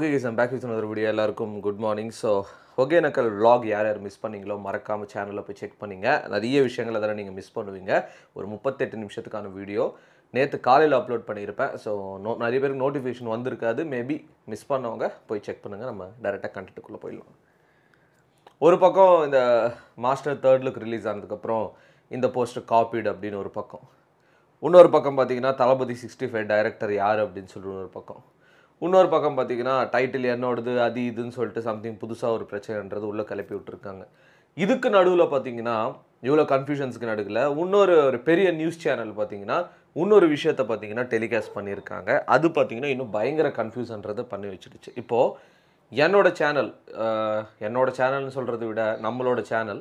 okay guys back with ஒரு video எல்லாருக்கும் good morning so Hogenakkal vlog யார் யார் மிஸ் பண்ணீங்களோ மறக்காமல் சேனலில் போய் செக் பண்ணீங்க நிறைய விஷயங்கள் அதெல்லாம் நீங்கள் மிஸ் பண்ணுவீங்க ஒரு முப்பத்தெட்டு நிமிஷத்துக்கான வீடியோ நேற்று காலையில் அப்லோட் பண்ணியிருப்பேன் ஸோ நோ நிறைய பேருக்கு நோட்டிஃபிகேஷன் வந்திருக்காது மேபி மிஸ் பண்ணவங்க போய் செக் பண்ணுங்கள் நம்ம டேரெக்டாக கண்டென்ட்டுக்குள்ளே போயிடலாம் ஒரு பக்கம் இந்த மாஸ்டர் தேர்ட் லுக் ரிலீஸ் ஆனதுக்கப்புறம் இந்த போஸ்டர் காப்பீடு அப்படின்னு ஒரு பக்கம் இன்னொரு பக்கம் பார்த்தீங்கன்னா தளபதி சிக்ஸ்டி ஃபைவ் டைரக்டர் யார் அப்படின்னு சொல்லி ஒரு பக்கம் இன்னொரு பக்கம் பார்த்தீங்கன்னா டைட்டில் என்னோடது அது இதுன்னு சொல்லிட்டு சம்திங் புதுசாக ஒரு பிரச்சனைன்றது உள்ளே கிளப்பி விட்டுருக்காங்க இதுக்கு நடுவில் பார்த்தீங்கன்னா இவ்வளோ கன்ஃபியூஷன்ஸ்க்கு நடுவில் இன்னொரு ஒரு பெரிய நியூஸ் சேனல் பார்த்தீங்கன்னா இன்னொரு விஷயத்த பார்த்தீங்கன்னா டெலிகாஸ்ட் பண்ணியிருக்காங்க அது பார்த்தீங்கன்னா இன்னும் பயங்கர கன்ஃபியூஷன்றதை பண்ணி வச்சிடுச்சு இப்போது என்னோட சேனல் என்னோட சேனல்னு சொல்கிறத விட நம்மளோட சேனல்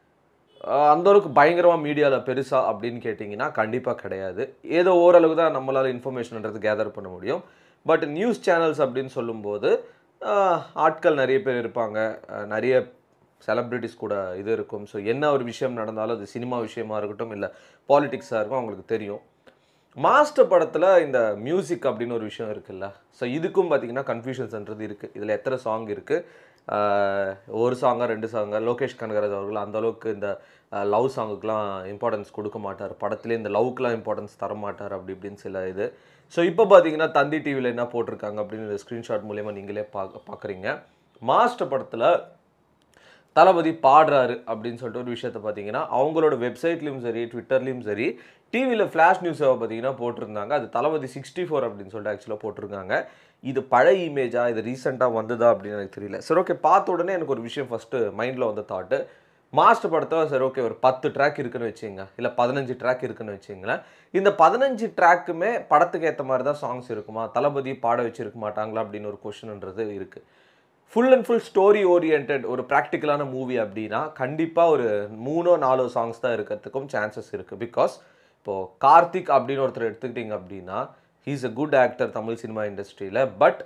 ஆஹ் அந்த அளவுக்கு பயங்கரமாக மீடியாவில் பெருசா அப்படின்னு கேட்டிங்கன்னா கண்டிப்பாக கிடையாது ஏதோ ஓரளவுக்கு தான் நம்மளால் இன்ஃபர்மேஷன்ன்றது கேதர் பண்ண முடியும் பட் நியூஸ் சேனல்ஸ் அப்படின்னு சொல்லும்போது ஆஹ் ஆட்கள் நிறைய பேர் இருப்பாங்க ஆஹ் நிறைய செலிப்ரிட்டிஸ் கூட இது இருக்கும் ஸோ என்ன ஒரு விஷயம் நடந்தாலும் அது சினிமா விஷயமா இருக்கட்டும் இல்லை பாலிடிக்ஸாக இருக்கும் அவங்களுக்கு தெரியும் மாஸ்டர் படத்தில் இந்த மியூசிக் அப்படின்னு ஒரு விஷயம் இருக்குல்ல ஸோ இதுக்கும் பார்த்தீங்கன்னா கன்ஃபியூஷன்ஸ்ன்றது இருக்குது இதில் எத்தனை சாங் இருக்குது ஒரு சாங்கா ரெண்டு சாங்கா லோகேஷ் கனகராஜ் அவர்கள் அந்த அளவுக்கு இந்த லவ் சாங்குக்கெலாம் இம்பார்ட்டன்ஸ் கொடுக்க மாட்டார் படத்துலேயே இந்த லவ்க்குலாம் இம்பார்ட்டன்ஸ் தர மாட்டார் அப்படி இப்படின்னு சில இது ஸோ இப்போ பார்த்தீங்கன்னா தந்தி டிவியில் என்ன போட்டிருக்காங்க அப்படின்னு இந்த ஸ்க்ரீன்ஷாட் மூலயமா நீங்களே பார்க்க பார்க்குறீங்க மாஸ்டர் படத்தில் தளபதி பாடுறாரு அப்படின்னு சொல்லிட்டு ஒரு விஷயத்த பார்த்தீங்கன்னா அவங்களோட வெப்சைட்லேயும் சரி ட்விட்டர்லேயும் சரி டிவியில் ஃப்ளாஷ் நியூஸை பார்த்தீங்கன்னா போட்டிருந்தாங்க அது தளபதி சிக்ஸ்டி ஃபோர் அப்படின்னு சொல்லிட்டு ஆக்சுவலாக போட்டிருக்காங்க இது பழைய இமேஜா இது ரீசெண்டாக வந்ததா அப்படின்னு எனக்கு தெரியல சரி ஓகே பார்த்த உடனே எனக்கு ஒரு விஷயம் ஃபஸ்ட்டு மைண்டில் வந்த தாட்டு மாஸ்டர் படத்தை சரி ஓகே ஒரு பத்து ட்ராக் இருக்குன்னு வச்சுங்க இல்லை பதினஞ்சு ட்ராக் இருக்குன்னு வச்சுங்களேன் இந்த பதினஞ்சு ட்ராக்குமே படத்துக்கு ஏற்ற மாதிரி தான் சாங்ஸ் இருக்குமா தளபதி பாட வச்சிருக்க மாட்டாங்களா அப்படின்னு ஒரு கொஷின்ன்றது இருக்குது full and full story orient ஒரு ப்ராக்டிக்கலான மூவி அப்படின்னா கண்டிப்பாக ஒரு மூணோ நாலோ சாங்ஸ் தான் இருக்கிறதுக்கும் சான்சஸ் இருக்குது பிகாஸ் இப்போது கார்த்திக் அப்படின்னு ஒருத்தர் எடுத்துக்கிட்டிங்க அப்படின்னா he's a good actor Tamil cinema இண்டஸ்ட்ரியில் பட்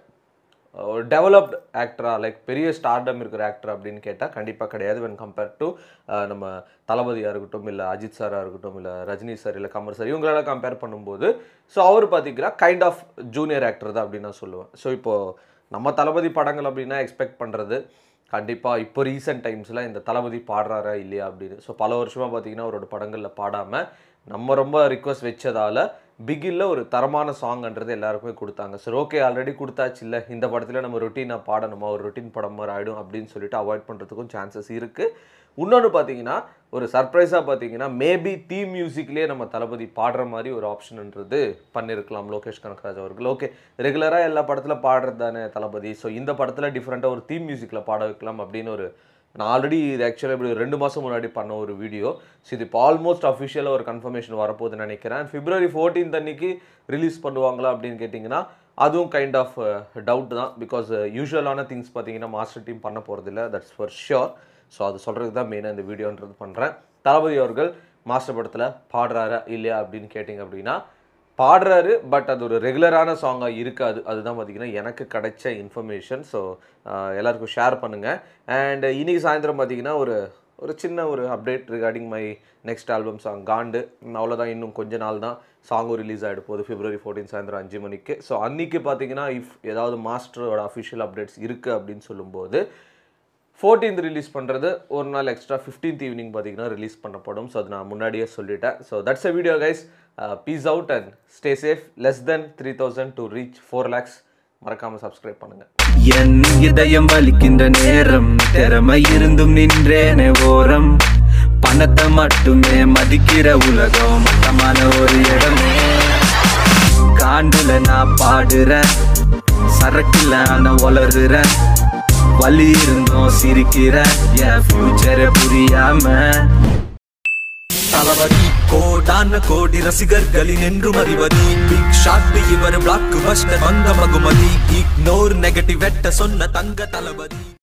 ஒரு டெவலப்ட் ஆக்டரா லைக் பெரிய ஸ்டார்டம் இருக்கிற ஆக்டர் அப்படின்னு கேட்டால் கண்டிப்பாக கிடையாது when கம்பேர்ட் டு நம்ம தளபதியாக இருக்கட்டும் இல்லை அஜித் சாராக இருக்கட்டும் இல்லை ரஜினி சார் இல்லை கமல் சார் இவங்களெல்லாம் கம்பேர் பண்ணும்போது ஸோ அவர் பார்த்தீங்கன்னா கைண்ட் ஆஃப் ஜூனியர் ஆக்டர் தான் அப்படின்னு நான் சொல்லுவேன் ஸோ இப்போது நம்ம தளபதி படங்கள் அப்படின்னா எக்ஸ்பெக்ட் பண்ணுறது கண்டிப்பாக இப்போ ரீசெண்ட் டைம்ஸில் இந்த தளபதி பாடுறாரா இல்லையா அப்படின்னு ஸோ பல வருஷமாக பார்த்தீங்கன்னா அவரோட படங்களில் பாடாமல் நம்ம ரொம்ப ரிக்வஸ்ட் வச்சதால பிகில்ல ஒரு தரமான சாங்ன்றது எல்லாருக்குமே கொடுத்தாங்க சரி ஓகே ஆல்ரெடி கொடுத்தாச்சு இல்லை இந்த படத்தில் நம்ம ரொட்டீனாக பாடணுமா ஒரு ரொட்டீன் படம் மாதிரி ஆகிடும் அப்படின்னு சொல்லிட்டு அவாய்ட் பண்ணுறதுக்கும் சான்சஸ் இருக்குது இன்னொன்று பார்த்தீங்கன்னா ஒரு சர்ப்ரைஸாக பார்த்தீங்கன்னா மேபி தீம் மியூசிக்லேயே நம்ம தளபதி பாடுற மாதிரி ஒரு ஆப்ஷன்ன்றது பண்ணியிருக்கலாம் லோகேஷ் கனகராஜ் அவர்கள் ஓகே ரெகுலராக எல்லா படத்தில் பாடுறது தானே தளபதி ஸோ இந்த படத்தில் டிஃப்ரெண்ட்டாக ஒரு தீம் மியூசிக்கில் பாட வைக்கலாம் அப்படின்னு ஒரு நான் ஆல்ரெடி இது ஆக்சுவலாக இப்படி ஒரு ரெண்டு மாதம் முன்னாடி பண்ண ஒரு வீடியோ ஸோ இது இப்போ ஆல்மோஸ்ட் அஃபிஷியலாக ஒரு கன்ஃபர்மேஷன் வரப்போகுதுன்னு நினைக்கிறேன் பிப்ரவரி ஃபோர்டீன்த் அன்னைக்கு ரிலீஸ் பண்ணுவாங்களா அப்படின்னு கேட்டிங்கன்னா அதுவும் கைண்ட் ஆஃப் டவுட் தான் பிகாஸ் யூஸ்வலான திங்ஸ் பார்த்தீங்கன்னா மாஸ்டர் டீம் பண்ண போகிறதில்ல தட்ஸ் ஃபார் ஷியோர் ஸோ அது சொல்கிறதுக்கு தான் மெயினாக இந்த வீடியோன்றது பண்ணுறேன் தளபதி அவர்கள் மாஸ்டர் படத்தில் பாடுறாரா இல்லையா அப்படின்னு கேட்டிங்க அப்படின்னா பாடுறாரு பட் அது ஒரு ரெகுலரான சாங்காக இருக்காது அதுதான் பார்த்தீங்கன்னா எனக்கு கிடைச்ச இன்ஃபர்மேஷன் ஸோ எல்லாருக்கும் ஷேர் பண்ணுங்கள் அண்ட் இன்னைக்கு சாயந்தரம் பார்த்தீங்கன்னா ஒரு ஒரு சின்ன ஒரு update regarding my next album song காண்டு அவ்வளோதான் இன்னும் கொஞ்ச நாள் தான் சாங்கும் ரிலீஸ் ஆகிடு போகுது பிப்ரவரி ஃபோர்டீன் சாயந்தரம் அஞ்சு மணிக்கு ஸோ அன்றைக்கி பார்த்தீங்கன்னா இஃப் ஏதாவது மாஸ்டரோட அஃபிஷியல் அப்டேட்ஸ் இருக்குது அப்படின்னு சொல்லும்போது ஃபோர்டீன்த் ரிலீஸ் பண்ணுறது ஒரு நாள் எக்ஸ்ட்ரா ஃபிஃப்டீன்த் ஈவினிங் பார்த்தீங்கன்னா ரிலீஸ் பண்ணப்படும் ஸோ அது நான் முன்னாடியே சொல்லிட்டேன் so that's a video guys peace out and stay safe less than three thousand to reach four lakhs மறக்காமல் சப்ஸ்கிரைப் பண்ணுங்கள் என் இதயம் வலிக்கின்ற நேரம் திறமை இருந்தும் நின்றேனே ஓரம் பணத்தை மட்டுமே மதிக்கிற உலகம் மட்டமான ஒரு இடமே காண்டுல நான் பாடுறேன் சரக்குல நான் வளருறேன் வலி இருந்தும் சிரிக்கிறேன் என் ஃபியூச்சரை புரியாம தளபதி கோடான கோடி ரசிகர்களின் என்றும் அறிவது பிக் ஷாட் இவர் பிளாக் பஸ்டர் வந்த மகுமதி இக்னோர் நெகட்டிவ் வெட்ட சொன்ன தங்க தளபதி